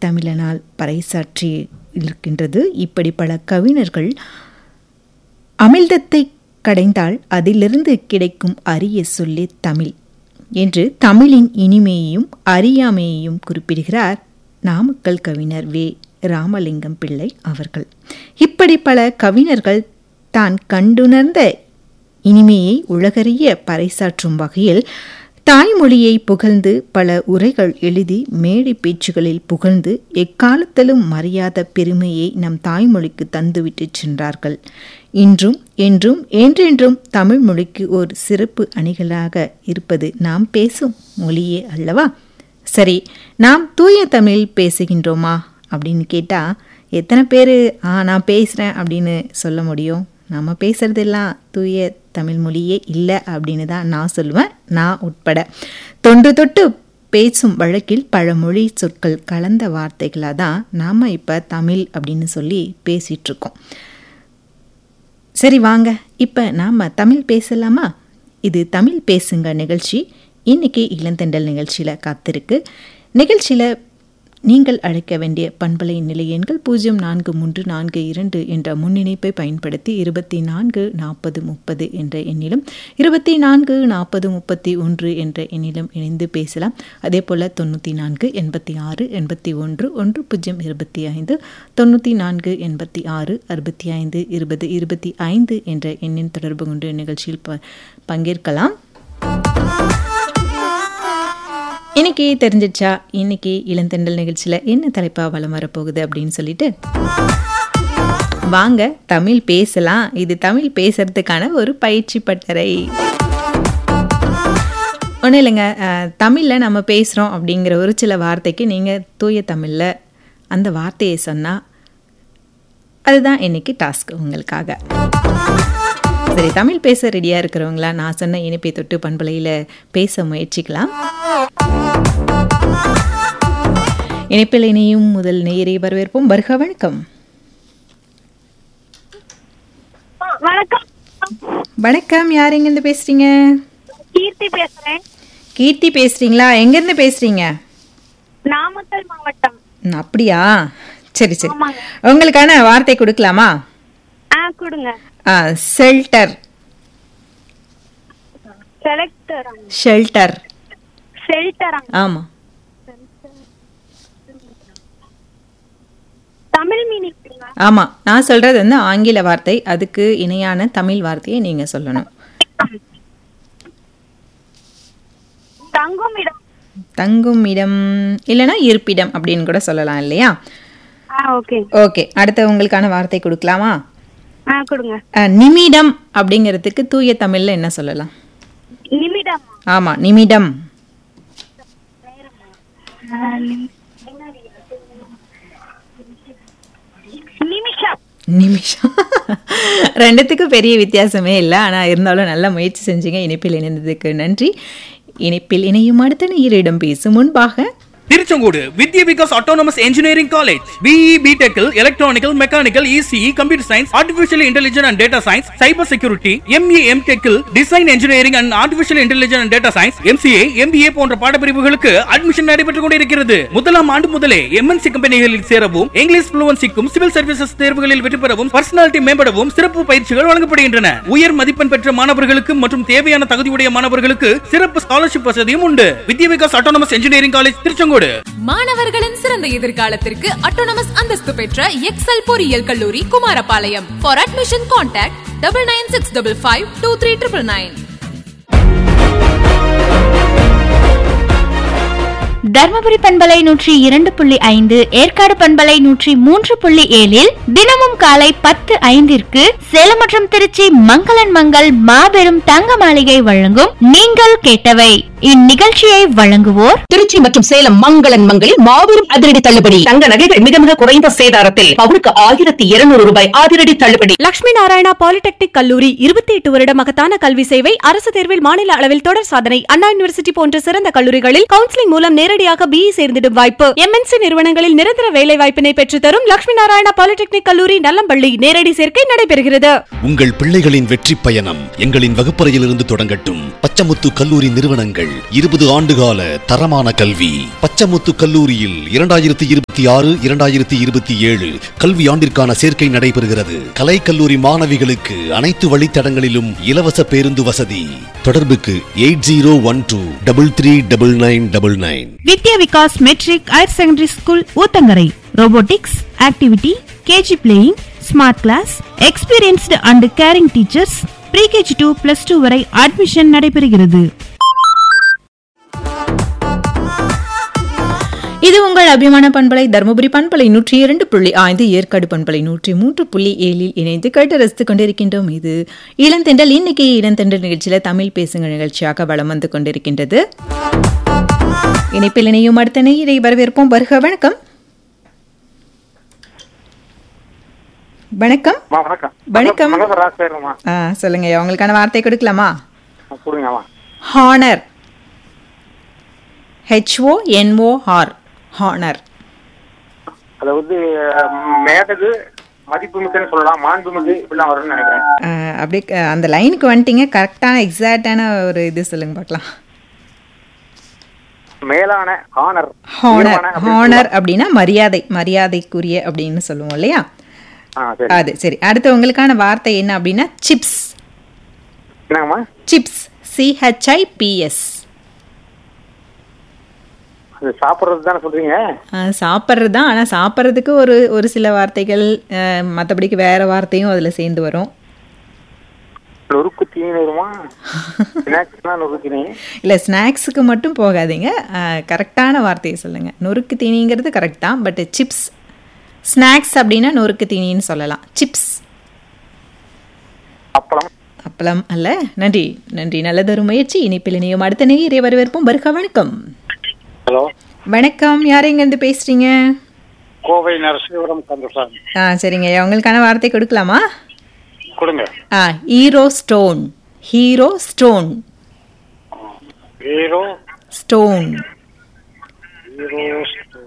தமிழனால் பறைசாற்றி இருக்கின்றது இப்படி பல கவிஞர்கள் அமிழ்தத்தை கடைந்தால் அதிலிருந்து கிடைக்கும் அரிய சொல்லே தமிழ் என்று தமிழின் இனிமையையும் அறியாமையையும் குறிப்பிடுகிறார் நாமக்கல் கவிஞர் வே ராமலிங்கம் பிள்ளை அவர்கள் இப்படி பல கவிஞர்கள் தான் கண்டுணர்ந்த இனிமையை உலகறிய பறைசாற்றும் வகையில் தாய்மொழியை புகழ்ந்து பல உரைகள் எழுதி மேடை பேச்சுகளில் புகழ்ந்து எக்காலத்திலும் மறையாத பெருமையை நம் தாய்மொழிக்கு தந்துவிட்டு சென்றார்கள் இன்றும் என்றும் என்றென்றும் தமிழ் மொழிக்கு ஒரு சிறப்பு அணிகளாக இருப்பது நாம் பேசும் மொழியே அல்லவா சரி நாம் தூய தமிழ் பேசுகின்றோமா அப்படின்னு கேட்டால் எத்தனை பேர் ஆ நான் பேசுகிறேன் அப்படின்னு சொல்ல முடியும் நம்ம பேசுகிறதெல்லாம் தூய தமிழ் மொழியே இல்லை அப்படின்னு தான் நான் சொல்லுவேன் நான் உட்பட தொன்று தொட்டு பேசும் வழக்கில் பல மொழி சொற்கள் கலந்த வார்த்தைகளாக தான் நாம் இப்போ தமிழ் அப்படின்னு சொல்லி பேசிகிட்ருக்கோம் சரி வாங்க இப்போ நாம் தமிழ் பேசலாமா இது தமிழ் பேசுங்க நிகழ்ச்சி இன்னைக்கு இளந்தண்டல் நிகழ்ச்சியில் காத்திருக்கு நிகழ்ச்சியில் நீங்கள் அழைக்க வேண்டிய பண்பலை நிலை எண்கள் பூஜ்ஜியம் நான்கு மூன்று நான்கு இரண்டு என்ற முன்னிணைப்பை பயன்படுத்தி இருபத்தி நான்கு நாற்பது முப்பது என்ற எண்ணிலும் இருபத்தி நான்கு நாற்பது முப்பத்தி ஒன்று என்ற எண்ணிலும் இணைந்து பேசலாம் அதே போல் தொண்ணூற்றி நான்கு எண்பத்தி ஆறு எண்பத்தி ஒன்று ஒன்று பூஜ்ஜியம் இருபத்தி ஐந்து தொண்ணூற்றி நான்கு எண்பத்தி ஆறு அறுபத்தி ஐந்து இருபது இருபத்தி ஐந்து என்ற எண்ணின் தொடர்பு கொண்டு நிகழ்ச்சியில் ப பங்கேற்கலாம் இன்னைக்கு தெரிஞ்சிச்சா இன்னைக்கு இளந்தெண்டல் நிகழ்ச்சியில் என்ன தலைப்பாக வளம் வரப்போகுது அப்படின்னு சொல்லிட்டு வாங்க தமிழ் பேசலாம் இது தமிழ் பேசுறதுக்கான ஒரு பயிற்சி பட்டறை ஒன்றும் இல்லைங்க தமிழில் நம்ம பேசுகிறோம் அப்படிங்கிற ஒரு சில வார்த்தைக்கு நீங்கள் தூய தமிழில் அந்த வார்த்தையை சொன்னால் அதுதான் இன்னைக்கு டாஸ்க் உங்களுக்காக சரி தமிழ் பேச ரெடியாக இருக்கிறவங்களா நான் சொன்ன இனிப்பை தொட்டு பண்பலையில் பேச முயற்சிக்கலாம் இணைப்பில் இணையும் முதல் நேயரை வரவேற்போம் வருக வணக்கம் வணக்கம் வணக்கம் யார் எங்கேருந்து பேசுறீங்க கீர்த்தி பேசுறேன் கீர்த்தி பேசுறீங்களா எங்கேருந்து பேசுறீங்க நாமக்கல் மாவட்டம் ம், அப்படியா சரி சரி ஆமாங்க. உங்களுக்கான வார்த்தை கொடுக்கலாமா ஆ கொடுங்க ஷெல்டர் செலக்டர் ஷெல்டர் ஷெல்டர் ஆமாம் தமிழ் மீனிங் ஆமாம் நான் சொல்கிறது வந்து ஆங்கில வார்த்தை அதுக்கு இணையான தமிழ் வார்த்தையை நீங்கள் சொல்லணும் தங்கும் இடம் தங்கும் இடம் இல்லைன்னா இருப்பிடம் அப்படின்னு கூட சொல்லலாம் இல்லையா ஆ ஓகே ஓகே அடுத்த உங்களுக்கான வார்த்தை கொடுக்கலாமா ஆ கொடுங்க அஹ், நிமிடம் அப்படிங்கிறதுக்கு தூய தமிழில் என்ன சொல்லலாம் நிமிடம் ஆமாம் நிமிடம் நிமிஷம் நிமிஷம் ரெண்டுத்துக்கும் பெரிய வித்தியாசமே இல்லை ஆனால் இருந்தாலும் நல்ல முயற்சி செஞ்சீங்க இணைப்பில் இணைந்ததுக்கு நன்றி இணைப்பில் இணையும் அடுத்த நீரிடம் பேசும் முன்பாக Tiruchengode Vidya Vikas autonomous engineering college BE பிடெக்கில் electronical mechanical ECE computer science artificial intelligence and data science cyber security ME M டெக்கில் design engineering and artificial intelligence and data science MCA MBA போன்ற பாடப்பிரிவுகளுக்கு அட்மிஷன் நடைபெற்றுக் கொண்டிருக்கிறது முதலாம் ஆண்டு முதலே எம்என்சி கம்பெனிகளில் சேரவும் இங்கிலீஷ் புளுவன்சிக்கும் சிவில் சர்வீசஸ் தேர்வுகளில் வெற்றி பெறவும் பர்சனாலிட்டி மேம்படவும் சிறப்பு பயிற்சிகள் வழங்கப்படுகின்றன உயர் மதிப்பெண் பெற்ற மாணவர்களுக்கு மற்றும் தேவையான தகுதியுடைய மாணவர்களுக்கு சிறப்பு ஸ்காலர்ஷிப் வசதியும் உண்டு Vidya Vikas autonomous engineering college Tiruchengode மாணவர்களின் சிறந்த எதிர்காலத்திற்கு அட்டோனமஸ் அந்தஸ்து பெற்ற எக்ஸல் பொறியியல் கல்லூரி Kumarapalayam for admission contact double nine six double five two three triple nine Dharmapuri பண்பலை நூற்றி இரண்டு புள்ளி ஐந்து ஏற்காடு பண்பலை நூற்றி மூன்று புள்ளி ஏழில் தினமும் காலை பத்து ஐந்திற்கு சேலம் மற்றும் திருச்சி மங்களன் மங்கள் மாபெரும் தங்க மாளிகை வழங்கும் நீங்கள் கேட்டவை இந்நிகழ்ச்சியை வழங்குவோர் திருச்சி மற்றும் சேலம் மங்களன் மங்களில் மாபெரும் அதிரடி தள்ளுபடி தங்க நகைகள் மிக மிக குறைந்த சேதாரத்தில் பவுனுக்கு ஆயிரத்தி இருநூறு ரூபாய் அதிரடி தள்ளுபடி லட்சுமி நாராயணா பாலிடெக்னிக் கல்லூரி இருபத்தி எட்டு வருட மகத்தான கல்வி சேவை அரசு தேர்வில் மாநில அளவில் தொடர் சாதனை அண்ணா யூனிவர்சிட்டி போன்ற சிறந்த கல்லூரிகளில் கவுன்சிலிங் மூலம் நேரடியாக பிஇ சேர்ந்திடும் வாய்ப்பு எம்என்சி நிறுவனங்களில் நிரந்தர வேலை வாய்ப்பினை பெற்றுத்தரும் லட்சுமி நாராயணா பாலிடெக்னிக் கல்லூரி நல்லம்பள்ளி நேரடி சேர்க்கை நடைபெறுகிறது உங்கள் பிள்ளைகளின் வெற்றி பயணம் எங்களின் வகுப்பறையிலிருந்து தொடங்கட்டும் பச்சமுத்து கல்லூரி நிறுவனங்கள் வருடங்கள் இருபது ஆண்டுகால தரமான கல்வி பச்சமுத்து கல்லூரியில் இரண்டாயிரத்தி இருபத்தி ஆறு இரண்டாயிரத்தி இருபத்தி ஏழு கல்வி ஆண்டிற்கான சேர்க்கை நடைபெறுகிறது கலை கல்லூரி மாணவிகளுக்கு அனைத்து வழித்தடங்களிலும் இலவச பேருந்து வசதி தொடர்புக்கு eight zero one two double three double nine double nine Vidya Vikas matric higher secondary school Uthangarai robotics activity KG playing smart class experienced and caring teachers pre KG two plus two வரை அட்மிஷன் நடைபெறுகிறது இது உங்கள் அபிமான பண்பலை தருமபுரி பண்பலை நூற்றி இரண்டு புள்ளி ஐந்து ஏற்காடு பண்பலை நூற்றி மூன்று புள்ளி ஏழில் இணைந்து கேட்டு ரசித்துக் கொண்டிருக்கின்றோம் இது இளந்தெண்டல் இன்னைக்கு இளந்தெண்டல் நிகழ்ச்சியில தமிழ் பேசுங்க நிகழ்ச்சியாக வளம் வந்து கொண்டிருக்கின்றது இணைப்பில் இணையும் அடுத்த நேயரை வரவேற்போம் வருக வணக்கம் வணக்கம் அம்மா, வணக்கம் வணக்கம். மகேந்திர ராஜ் பேருங்கம்மா ஆ சொல்லுங்க உங்களுக்கான வார்த்தை கொடுக்கலாமா கொடுங்கம்மா ஹானர் ஹெச்ஓ என்ஓஆர் ஹானர் அது வந்து ம், மேதகு மதிப்புமிக்கன்னு சொல்லலாம் மாண்புமிகு இப்படிலாம் வரும்னு நினைக்கிறேன் அப்படியே க- அந்த லைனுக்கு வந்துட்டீங்க கரெக்டான எக்ஸாக்டான ஒரு இது சொல்லுங்க பார்க்கலாம் மேலான ஆனர் ஹானர் ஹானர் அப்படின்னா மரியாதை மரியாதைக்குரிய அப்படின்னு சொல்லுவோம் இல்லையா ஆ சரி அது சரி அடுத்து உங்களுக்கான வார்த்தை என்ன அப்படின்னா சிப்ஸ் என்னங்கம்மா சிப்ஸ் சிஹெச்ஐபிஎஸ் அது சாப்பிட்றது தானே சொல்றீங்க சாப்பிட்றது தான் ஆனால் சாப்பிட்றதுக்கு ஒரு ஒரு சில வார்த்தைகள் மற்றபடிக்கு வேற வார்த்தையும் அதில் சேர்ந்து வரும் நொறுக்கு தீனி வருமா ஸ்நாக்ஸ்னா நொறுக்கு தீனி இல்லை ஸ்நாக்ஸுக்கு மட்டும் போகாதீங்க கரெக்டான வார்த்தையை சொல்லுங்கள் நொறுக்கு தீனிங்கிறது கரெக்ட் தான் பட் சிப்ஸ் ஸ்நாக்ஸ் அப்படின்னா நொறுக்கு தீனின்னு சொல்லலாம் சிப்ஸ் அப்பளம் அப்பளம் அல்ல நன்றி நன்றி நல்லதொரு முயற்சி இனிப்பில் இணையும் அடுத்த நேயரை வரவேற்போம் வருக வணக்கம் ஹலோ வணக்கம் யார் எங்கேருந்து பேசுறீங்க கோவை நரசிங்கபுரம் கந்தசாமி ஆ சரிங்க உங்களுக்கான வார்த்தை கொடுக்கலாமா கொடுங்க ஆ hero stone hero stone hero stone hero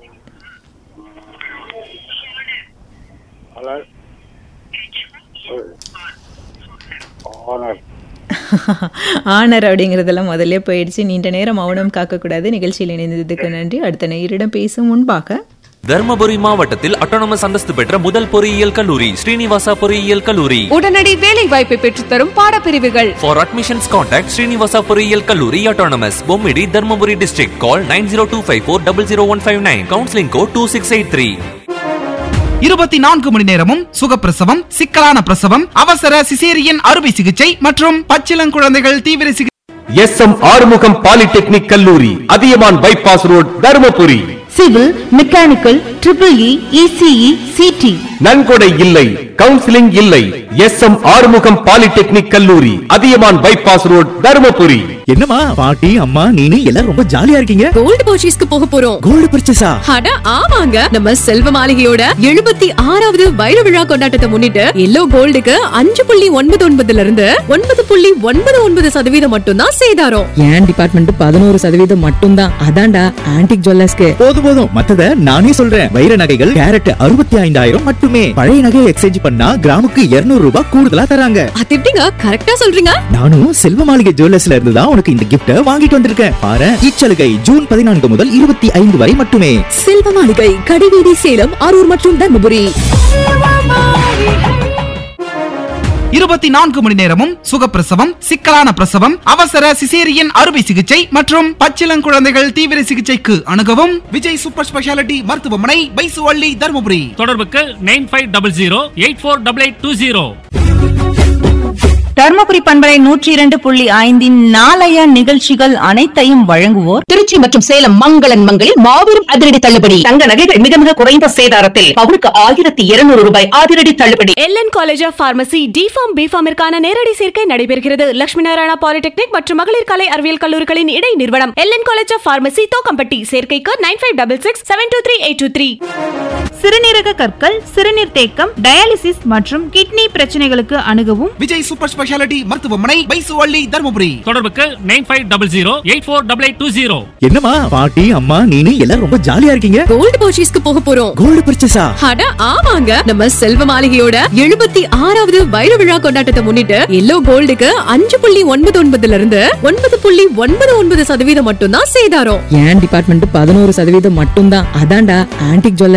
honour honour அப்படிங்கிறதெல்லாம் முதல்ல போயிடுச்சு நீண்ட நேரம் மௌனம் காக்கக்கூடாது நிகழ்ச்சியில் இணைந்ததுக்கு நன்றி அடுத்த நேயரிடம் பேசும் முன்பாக தர்மபுரி மாவட்டத்தில் அட்டானமஸ் அந்தஸ்து பெற்ற முதல் பொறியியல் கல்லூரி ஸ்ரீனிவாசா பொறியியல் கல்லூரி உடனடி வேலை வாய்ப்பை பெற்றுத்தரும் பாடப்பிரிவுகள் ஃபார் அட்மிஷன்ஸ் கான்டாக்ட் ஸ்ரீனிவாசா பொறியியல் கல்லூரி autonomous Bommidi Dharmapuri district call nine zero two five four double zero one five nine counselling code two six eight three இருபத்தி நான்கு மணி நேரமும் சுகப்பிரசவம் சிக்கலான பிரசவம் அவசர சிசேரியன் அறுவை சிகிச்சை மற்றும் பச்சிளங்குழந்தைகள் தீவிர சிகிச்சை எஸ் எம் ஆறுமுகம் பாலிடெக்னிக் கல்லூரி Athiyaman bypass road Dharmapuri civil mechanical triple E ECE CT நன்கொடை இல்லை கவுன்சிலிங் இல்லை எஸ் எம் ஆறுமுகம் பாலிடெக்னிக் கல்லூரி அதியமான் பைபாஸ் ரோட் தருமபுரி என்னம்மா பாட்டி அம்மா நீனு எல்லாரும் ரொம்ப ஜாலியா இருக்கீங்க கோல்டு பர்ச்சேஸ்க்கு போக போறோம் கோல்டு பர்ச்சேஸா அட ஆமாங்க நம்ம செல்வ மாளிகையோட எழுபத்தி ஆறாவது வைர விழா கொண்டாட்டத்தை முன்னிட்டு எல்லோ கோல்டுக்கு அஞ்சு புள்ளி ஒன்பது ஒன்பதுல இருந்து ஒன்பது புள்ளி ஒன்பது ஒன்பது சதவீதம் மட்டும்தான் சேதாரம் என் டிபார்ட்மெண்ட் பதினோரு சதவீதம் மட்டும்தான் அதான்டா ஆன்டிக் ஜுவல்லர்ஸ்க்கு போதும் போதும் மத்தத நானே சொல்றேன் வைர நகைகள் கேரட் அறுபத்தி ஐந்தாயிரம் மட்டுமே பழைய நகையை எக்ஸ்சேஞ்ச் பண்ணா கிராமுக்கு 200 ரூபாய் கூடுதலா தராங்க அது எப்படிங்க கரெக்டா சொல்றீங்க நானும் செல்வ மாளிகை ஜுவல்லர்ஸ்ல இருந்து தான் உனக்கு இந்த கிஃப்ட வாங்கிட்டு வந்திருக்கேன் பாரு இச்சலுகை ஜூன் பதினான்கு முதல் இருபத்தி ஐந்து வரை மட்டுமே செல்வ மாளிகை கடிவீதி சேலம் அரூர் மற்றும் தர்மபுரி இருபத்தி நான்கு மணி நேரமும் சுகப்பிரசவம் சிக்கலான பிரசவம் அவசர சிசேரியன் அறுவை சிகிச்சை மற்றும் பச்சிளங்குழந்தைகள் தீவிர சிகிச்சைக்கு அணுகவும் விஜய் சூப்பர் ஸ்பெஷாலிட்டி மருத்துவமனை பைசுவள்ளி தருமபுரி தொடர்புக்கு nine five double zero eight four double eight two zero Dharmapuri பண்பலை நூற்றி இரண்டு புள்ளி ஐந்தின் நாளைய நிகழ்ச்சிகள் அனைத்தையும் வழங்குவோர் திருச்சி மற்றும் சேலம் மங்களன் மங்களில் மாபெரும் அதிரடி தள்ளுபடி தங்க நகைகள் மிக மிக குறைந்த சேதாரத்தில் பவுனுக்கு ஆயிரத்தி இருநூறு ரூபாய் அதிரடி தள்ளுபடி LN college of pharmacy D Pharm பிஃபார்மிற்கான நேரடி சேர்க்கை நடைபெறுகிறது லட்சுமி நாராயணா பாலிடெக்னிக் மற்றும் மகளிர் கலை அறிவியல் கல்லூரிகளின் இடை நிறுவனம் LN college of pharmacy Thokkampatti சேர்க்கைக்கு nine five double six seven two three eight two three சிறுநீரக கற்கள் சிறுநீர் தேக்கம் டயாலிசிஸ் மற்றும் கிட்னி பிரச்சனைகளுக்கு அணுகவும் விஜய் சூப்பர் ஸ்பெஷாலிட்டி ஸ்பெஷாலிட்டி மருத்துவமனை பைசுவள்ளி தருமபுரி தொடர்புக்கு nine five double zero eight four double eight two zero என்னம்மா பாட்டி அம்மா நீனு எல்லாரும் ரொம்ப ஜாலியா இருக்கீங்க கோல்டு பர்ச்சேஸ்க்கு போக போறோம் கோல்டு பர்ச்சேஸா அட ஆமாங்க நம்ம செல்வ மாளிகையோட எழுபத்தி ஆறாவது வைர விழா கொண்டாட்டத்தை முன்னிட்டு எல்லோ கோல்டுக்கு அஞ்சு புள்ளி ஒன்பது ஒன்பதுல இருந்து ஒன்பது புள்ளி ஒன்பது ஒன்பது சதவீதம் மட்டும்தான் சேதாரம் என் டிபார்ட்மெண்ட் பதினோரு சதவீதம் மட்டும்தான் அதான்டா ஆன்டிக் ஜுவல்லரி